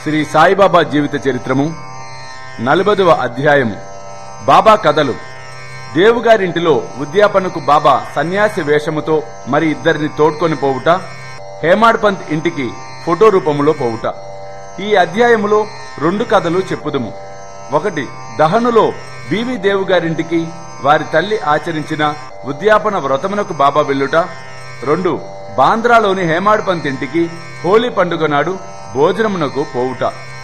శ్రీ సాయిబాబా జీవిత చరిత్రము నలభదవ అధ్యాయము బాబా కథలు దేవుగారింటిలో ఉద్యాపనకు బాబా సన్యాసి వేషముతో మరి ఇద్దరిని తోడ్కొని పోవుట హేమాడ్ పంత్ ఇంటికి ఫోటో రూపములో పోవుట ఈ అధ్యాయములో రెండు కథలు చెప్పుదుము ఒకటి దహనులో బీవి దేవుగారింటికి వారి తల్లి ఆచరించిన ఉద్యాపన వ్రతమునకు బాబా వెళ్ళుట రెండు బాంద్రాలోని హేమాడ్ పంత్ ఇంటికి హోలీ పండుగ నాడు భోజనమునకు పోవుట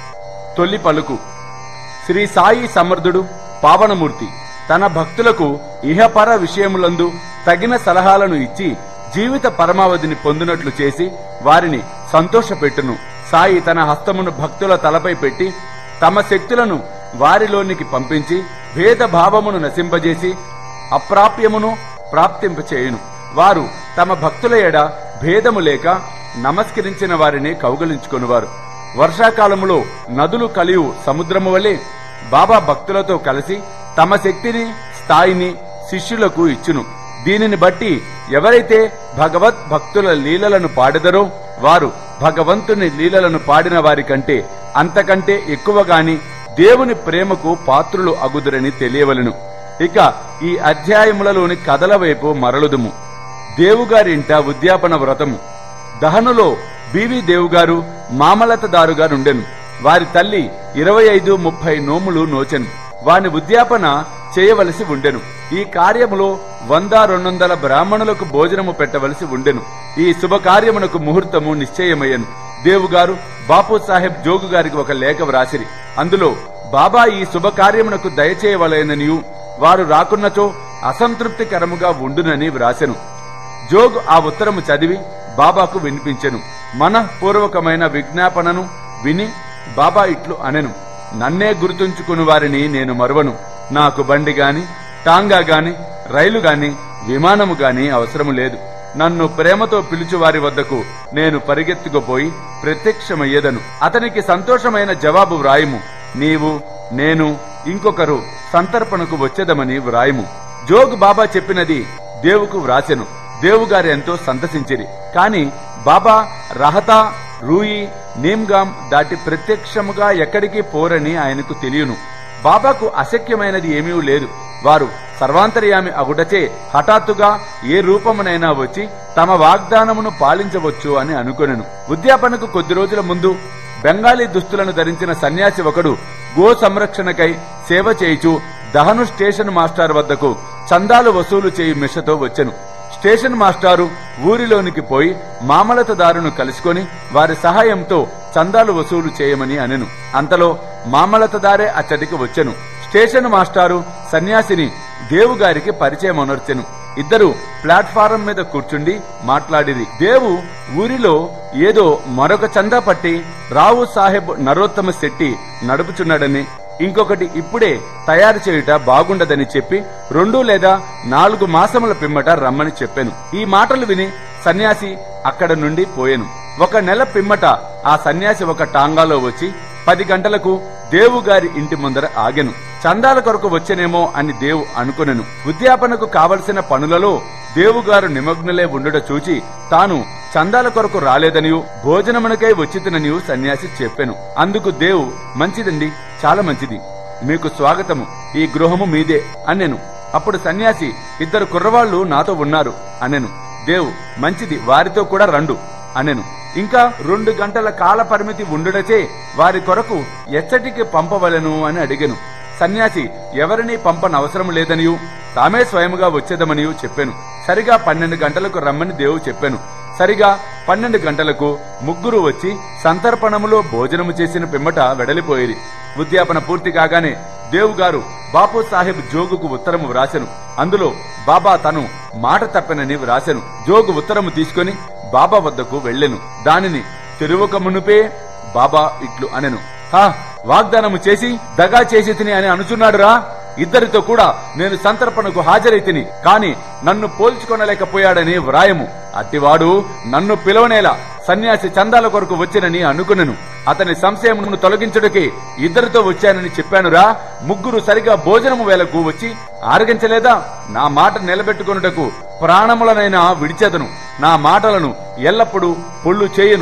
తొలి పలుకు శ్రీ సాయి సమర్థుడు పావనమూర్తి తన భక్తులకు ఇహపర విషయములందు తగిన సలహాలను ఇచ్చి జీవిత పరమావధిని పొందినట్లు చేసి వారిని సంతోషపెట్టును సాయి తన హస్తమును భక్తుల తలపై పెట్టి తమ శక్తులను వారిలోనికి పంపించి భేదభావమును నశింపజేసి అప్రాప్యమును ప్రాప్తింపచేయును వారు తమ భక్తుల ఎడ భేదము లేక నమస్కరించిన వారిని కౌగలించుకొనువారు వర్షాకాలములో నదులు కలియు సముద్రము వలె బాబా భక్తులతో కలిసి తమ శక్తిని స్థాయిని శిష్యులకు ఇచ్చును దీనిని బట్టి ఎవరైతే భగవత్ భక్తుల లీలలను పాడెదరో వారు భగవంతుని లీలలను పాడిన వారి కంటే అంతకంటే ఎక్కువగాని దేవుని ప్రేమకు పాత్రులు అగుదురని తెలియవలను ఇక ఈ అధ్యాయములలోని కథల వైపు మరలుదుము దేవుగారింట ఉద్యాపన వ్రతము దహనులో బీవి దేవుగారు మామలతదారుగా నుండెను వారి తల్లి ఇరవై ఐదు ముప్పై నోములు నోచెను వాని ఉద్యాపన చేయవలసి ఉండెను ఈ కార్యములో వంద రెండొందల బ్రాహ్మణులకు భోజనము పెట్టవలసి ఉండెను ఈ శుభకార్యమునకు ముహూర్తము నిశ్చయమయ్యను దేవుగారు బాపు సాహెబ్ జోగు గారికి ఒక లేఖ వ్రాసిరి అందులో బాబా ఈ శుభకార్యమునకు దయచేయవలెననియు వారు రాకున్నచో అసంతృప్తికరముగా ఉండునని వ్రాసెను జోగ్ ఆ ఉత్తరము చదివి బాబాకు వినిపించెను మనఃపూర్వకమైన విజ్ఞాపనను విని బాబా ఇట్లు అనెను నన్నే గుర్తుంచుకుని వారిని నేను మరువను నాకు బండి గాని టాంగా గాని రైలు గాని విమానము గాని అవసరము లేదు నన్ను ప్రేమతో పిలుచు వారి వద్దకు నేను పరిగెత్తుకుపోయి ప్రత్యక్షమయ్యేదను అతనికి సంతోషమైన జవాబు వ్రాయము నీవు నేను ఇంకొకరు సంతర్పణకు వచ్చేదమని వ్రాయము జోగ్ బాబా చెప్పినది దేవుకు వ్రాసెను దేవుగారు ఎంతో సంతసించిరి కాని బాబా రహతా రూయి నీమ్గాం దాటి ప్రత్యక్షముగా ఎక్కడికి పోరని ఆయనకు తెలియను బాబాకు అశక్యమైనది ఏమీ లేదు వారు సర్వాంతర్యామి అగుటచే హఠాత్తుగా ఏ రూపమునైనా వచ్చి తమ వాగ్దానమును పాలించవచ్చు అని అనుకొనెను ఉద్యాపనకు కొద్ది రోజుల ముందు బెంగాలీ దుస్తులను ధరించిన సన్యాసి ఒకడు గో సంరక్షణకై సేవ చేయుచు దహను స్టేషన్ మాస్టర్ వద్దకు చందాలు వసూలు చేయు మిషతో వచ్చెను స్టేషన్ మాస్టారు ఊరిలోనికి పోయి మామలతదారును కలుసుకొని వారి సహాయంతో చందాలు వసూలు చేయమని అనెను అంతలో మామలతదారే అచ్చటికి వచ్చెను స్టేషన్ మాస్టారు సన్యాసిని దేవుగారికి పరిచయం అనర్చెను ఇద్దరు ప్లాట్ఫారం మీద కూర్చుండి మాట్లాడిరి దేవు ఊరిలో ఏదో మరొక చందా పట్టి రావు సాహెబ్ నరోత్తమ శెట్టి నడుపుచున్నాడని ఇంకొకటి ఇప్పుడే తయారు చేయుట బాగుండదని చెప్పి రెండు లేదా నాలుగు మాసముల పిమ్మట రమ్మని చెప్పాను ఈ మాటలు విని సన్యాసి అక్కడ నుండి పోయెను ఒక నెల పిమ్మట ఆ సన్యాసి ఒక టాంగాలో వచ్చి పది గంటలకు దేవు గారి ఇంటి ముందర ఆగెను చందాల కొరకు వచ్చెనేమో అని దేవు అనుకొనెను ఉద్యాపనకు కావలసిన పనులలో దేవుగారు నిమగ్నులే ఉండుట చూచి తాను చందాల కొరకు రాలేదనియు భోజనమునకై వచ్చితననియు సన్యాసి చెప్పెను అందుకు దేవు మంచిదండి చాలా మంచిది మీకు స్వాగతము ఈ గృహము మీదే అనెను అప్పుడు సన్యాసి ఇద్దరు కుర్రవాళ్లు నాతో ఉన్నారు అనెను దేవు మంచిది వారితో కూడా రండు అనెను ఇంకా రెండు గంటల కాల పరిమితి ఉండుటచే వారి కొరకు ఎచ్చటికి పంపవలెను అని అడిగెను సన్యాసి ఎవరినీ పంపనవసరం లేదనియు తామే స్వయముగా వచ్చేదమనియు చెప్పాను సరిగా పన్నెండు గంటలకు రమ్మని దేవు చెప్పాను సరిగా పన్నెండు గంటలకు ముగ్గురు వచ్చి సంతర్పణములో భోజనము చేసిన పిమ్మట వెడలిపోయిరి ఉద్యాపన పూర్తి కాగానే దేవుగారు బాపు సాహెబ్ జోగుకు ఉత్తరము వ్రాసెను అందులో బాబా తను మాట తప్పెనని వ్రాసెను జోగు ఉత్తరము తీసుకొని బాబా వద్దకు వెళ్ళెను దానిని తెరువక మునుపే బాబా ఇట్లు అనెను హా వాగ్దానము చేసి దగా చేసి తిని అని అనుచున్నాడురా ఇద్దరితో కూడా నేను సంతర్పణకు హాజరైతిని కాని నన్ను పోల్చుకొనలేకపోయాడని వ్రాయము అట్టివాడు నన్ను పిలవనేలా సన్యాసి చందాల కొరకు వచ్చినని అనుకునెను అతని సంశయమును తొలగించుటకి ఇద్దరితో వచ్చానని చెప్పానురా ముగ్గురు సరిగా భోజనము వేలకు వచ్చి ఆరగించలేదా నా మాట నిలబెట్టుకొనుటకు ప్రాణములనైనా విడిచెదను నా మాటలను ఎల్లప్పుడూ పొళ్ళు చేయను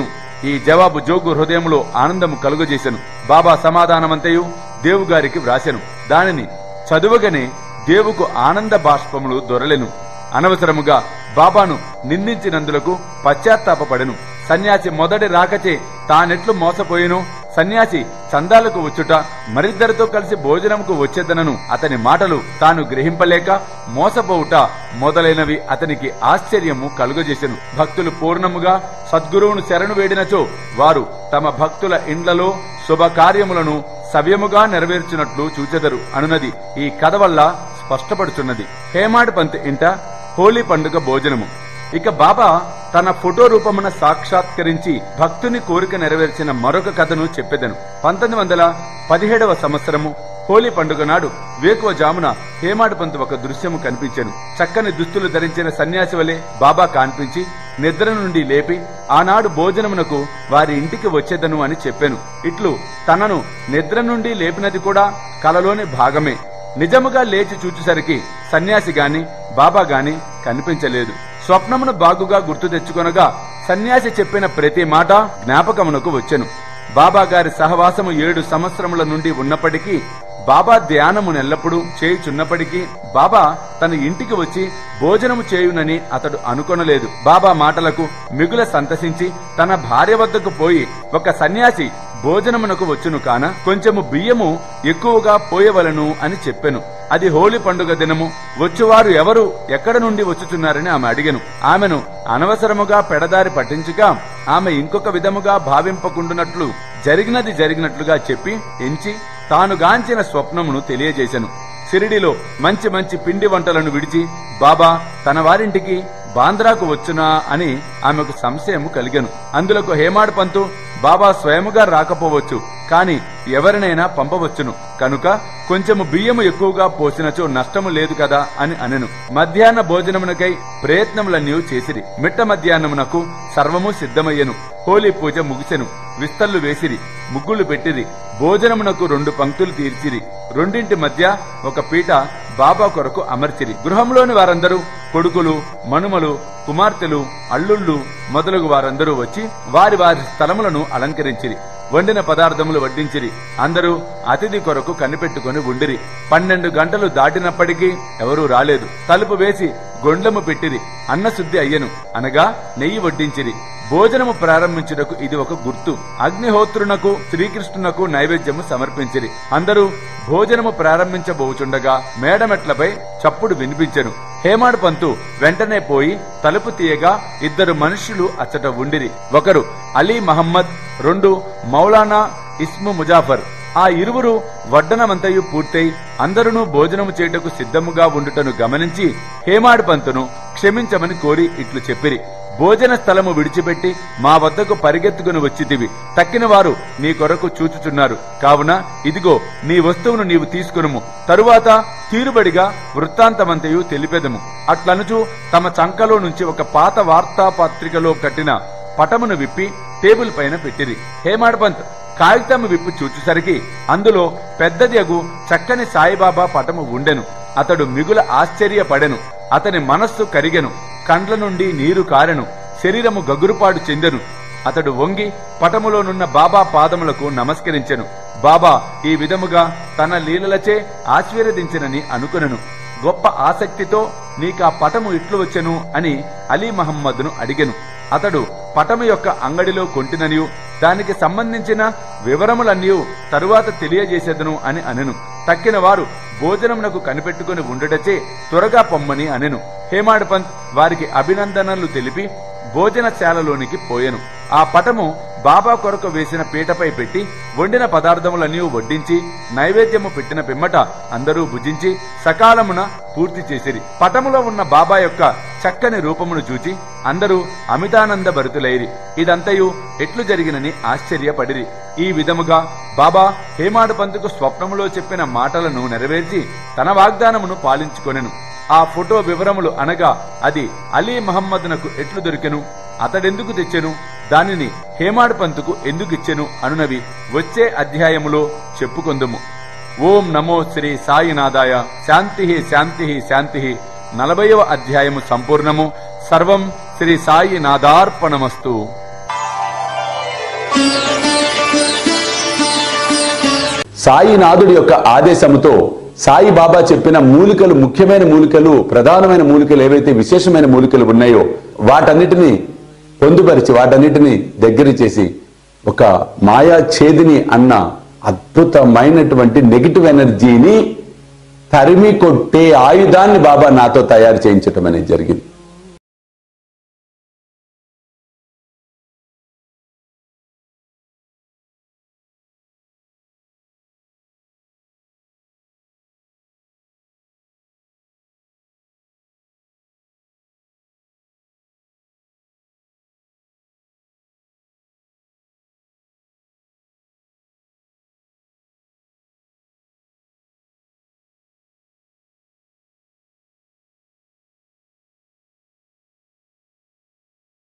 ఈ జవాబు జోగు హృదయంలో ఆనందము కలుగజేశను బాబా సమాధానమంతయు దేవుగారికి వ్రాసెను దానిని చదువగనే దేవుకు ఆనంద బాష్పములు దొరలెను అనవసరముగా బాబాను నిందించినందులకు పశ్చాత్తాపపడెను సన్యాసి మొదటి రాకచే తానెట్లు మోసపోయిను సన్యాసి చందాలకు వచ్చుట మరిద్దరితో కలిసి భోజనముకు వచ్చేదనను అతని మాటలు తాను గ్రహింపలేక మోసపోవుట మొదలైనవి అతనికి ఆశ్చర్యము కలుగజేసెను భక్తులు పూర్ణముగా సద్గురువును శరణు వేడినచో వారు తమ భక్తుల ఇండ్లలో శుభకార్యములను సవ్యముగా నెరవేర్చినట్లు చూచెదరు అనునది ఈ కథ వల్ల స్పష్టపడుచున్నది హేమాడ్ పంత్ ఇంట హోలీ పండుగ భోజనము ఇక బాబా తన ఫోటో రూపమున సాక్షాత్కరించి భక్తుని కోరిక నెరవేర్చిన మరొక కథను చెప్పెదను పంతొమ్మిది వందల పదిహేడవ సంవత్సరము హోలీ పండుగ నాడు వేకువ జామున హేమాడు పంతు ఒక దృశ్యము కనిపించెను చక్కని దుస్తులు ధరించిన సన్యాసి వలె బాబా కాన్పించి నిద్ర నుండి లేపి ఆనాడు భోజనమునకు వారి ఇంటికి వచ్చేదను అని చెప్పాను ఇట్లు తనను నిద్ర నుండి లేపినది కూడా కలలోని భాగమే నిజముగా లేచి చూచేసరికి సన్యాసి గాని బాబా గాని కనిపించలేదు స్వప్నమును బాగుగా గుర్తు తెచ్చుకొనగా సన్యాసి చెప్పిన ప్రతి మాట జ్ఞాపకమునకు వచ్చెను బాబా గారి సహవాసము ఏడు సంవత్సరముల నుండి ఉన్నప్పటికీ బాబా ధ్యానము నెల్లప్పుడూ చేయుచున్నప్పటికీ బాబా తన ఇంటికి వచ్చి భోజనము చేయునని అతడు అనుకొనలేదు బాబా మాటలకు మిగుల సంతసించి తన భార్య వద్దకు పోయి ఒక సన్యాసి భోజనమునకు వచ్చును కాన కొంచెము బియ్యము ఎక్కువగా పోయవలను అని చెప్పెను అది హోలీ పండుగ దినము వచ్చువారు ఎవరు ఎక్కడ నుండి వచ్చుచున్నారని ఆమె అడిగెను ఆమెను అనవసరముగా పెడదారి పట్టించగా ఆమె ఇంకొక విధముగా భావింపకుండునట్లు జరిగినది జరిగినట్లుగా చెప్పి ఎంచి తాను గాంచిన స్వప్నమును తెలియజేశను సిరిడిలో మంచి మంచి పిండి వంటలను విడిచి బాబా తన వారింటికి బాంద్రాకు వచ్చునా అని ఆమెకు సంశయము కలిగెను అందులకు హేమాడ్ పంతు బాబా స్వయముగా రాకపోవచ్చు కాని ఎవరినైనా పంపవచ్చును కనుక కొంచెము బియ్యము ఎక్కువగా పోసినచో నష్టము లేదు కదా అని అనెను మధ్యాహ్న భోజనమునకై ప్రయత్నములన్నీ చేసిరి మిట్ట మధ్యాహ్నమునకు సర్వము సిద్ధమయ్యెను హోలీ పూజ ముగిసెను విస్తళ్ళు వేసిరి ముగ్గులు పెట్టిరి భోజనమునకు రెండు పంక్తులు తీర్చిరి రెండింటి మధ్య ఒక పీట బాబా కొరకు అమర్చిరి గృహంలోని వారందరూ కొడుకులు మనుమలు కుమార్తెలు అల్లుళ్ళు మొదలగు వారందరూ వచ్చి వారి వారి స్థలములను అలంకరించిరి వండిన పదార్థములు వడ్డించిరి అందరూ అతిథి కొరకు కనిపెట్టుకుని ఉండిరి పన్నెండు గంటలు దాటినప్పటికీ ఎవరూ రాలేదు తలుపు వేసి గొండ్లము పెట్టిరి అన్నశుద్ధి అయ్యను అనగా నెయ్యి వడ్డించిరి భోజనము ప్రారంభించుటకు ఇది ఒక గుర్తు అగ్నిహోత్రునకు శ్రీకృష్ణునకు నైవేద్యము సమర్పించిరి అందరూ భోజనము ప్రారంభించబోచుండగా మేడమెట్లపై చప్పుడు వినిపించెను హేమాడ్ పంతు వెంటనే పోయి తలుపు తీయగా ఇద్దరు మనుష్యులు అచ్చట ఉండిరి ఒకరు అలీ మహమ్మద్ రెండు మౌలానా ఇస్ము ముజాఫర్ ఆ ఇరువురు వడ్డనమంతయు పూర్తయి అందరూ భోజనము చేయుటకు సిద్ధముగా ఉండుటను గమనించి హేమాడ్ పంతును క్షమించమని కోరి ఇట్లు చెప్పిరి భోజన స్థలము విడిచిపెట్టి మా వద్దకు పరిగెత్తుకుని వచ్చితివి తక్కిన వారు నీ కొరకు చూచుచున్నారు కావున ఇదిగో నీ వస్తువును నీవు తీసుకునుము తరువాత తీరుబడిగా వృత్తాంతమంతయు తెలిపెదము అట్లనుచు తమ చంకలో నుంచి ఒక పాత వార్తాపత్రికలో కట్టిన పటమును విప్పి టేబుల్ పైన పెట్టిరి హేమాడ్పంత్ కాగితము విప్పు చూచుసరికి అందులో పెద్దది అగు చక్కని సాయిబాబా పటము ఉండెను అతడు మిగుల ఆశ్చర్యపడెను అతని మనస్సు కరిగెను కండ్ల నుండి నీరు కారెను శరీరము గగురుపాటు చెందెను అతడు వంగి పటములోనున్న బాబా పాదములకు నమస్కరించెను బాబా ఈ విధముగా తన లీలలచే ఆశీర్వదించినని అనుకునను గొప్ప ఆసక్తితో నీకా పటము ఇట్లు వచ్చెను అని అలీ మహమ్మద్ను అడిగెను అతడు పటము యొక్క అంగడిలో కొంటిననియు దానికి సంబంధించిన వివరములన్నీ తరువాత తెలియజేసేదను అని అనెను తక్కిన వారు భోజనమునకు కనిపెట్టుకుని ఉండుటచే త్వరగా పొమ్మని అనెను హేమాడ్ పంత్ వారికి అభినందనలు తెలిపి భోజనశాలలోనికి పోయెను ఆ పటము బాబా కొరకు వేసిన పీటపై పెట్టి వండిన పదార్థములన్నీ వడ్డించి నైవేద్యము పెట్టిన పిమ్మట అందరూ భుజించి సకాలమున పూర్తి చేసిరి పటములో ఉన్న బాబా యొక్క చక్కని రూపమును చూచి అందరూ అమితానంద భరితులైరి ఇదంతయు ఎట్లు జరిగినని ఆశ్చర్యపడిరి ఈ విధముగా బాబా హేమాడు పంతుకు స్వప్నములో చెప్పిన మాటలను నెరవేర్చి తన వాగ్దానమును పాలించుకొనెను ఆ ఫోటో వివరములు అనగా అది అలీ మహమ్మద్నకు ఎట్లు దొరికెను అతడెందుకు తెచ్చెను దానిని హేమాడ్ పంతుకు ఎందుకు ఇచ్చెను అనునవి వచ్చే అధ్యాయములో చెప్పుకొందుము ఓం నమో శ్రీ సాయినాథాయ శాంతి శాంతి శాంతి నలభైవ అధ్యాయము సంపూర్ణము సర్వం శ్రీ సాయినాథార్పణమస్తు సాయినాథుడి యొక్క ఆదేశముతో సాయి బాబా చెప్పిన మూలికలు ముఖ్యమైన మూలికలు ప్రధానమైన మూలికలు ఏవైతే విశేషమైన మూలికలు ఉన్నాయో వాటన్నిటిని పొందుపరిచి వాటన్నిటిని దగ్గర చేసి ఒక మాయా ఛేదిని అన్న అద్భుతమైనటువంటి నెగిటివ్ ఎనర్జీని తరిమి కొట్టే ఆయుధాన్ని బాబా నాతో తయారు చేయించటం అనేది జరిగింది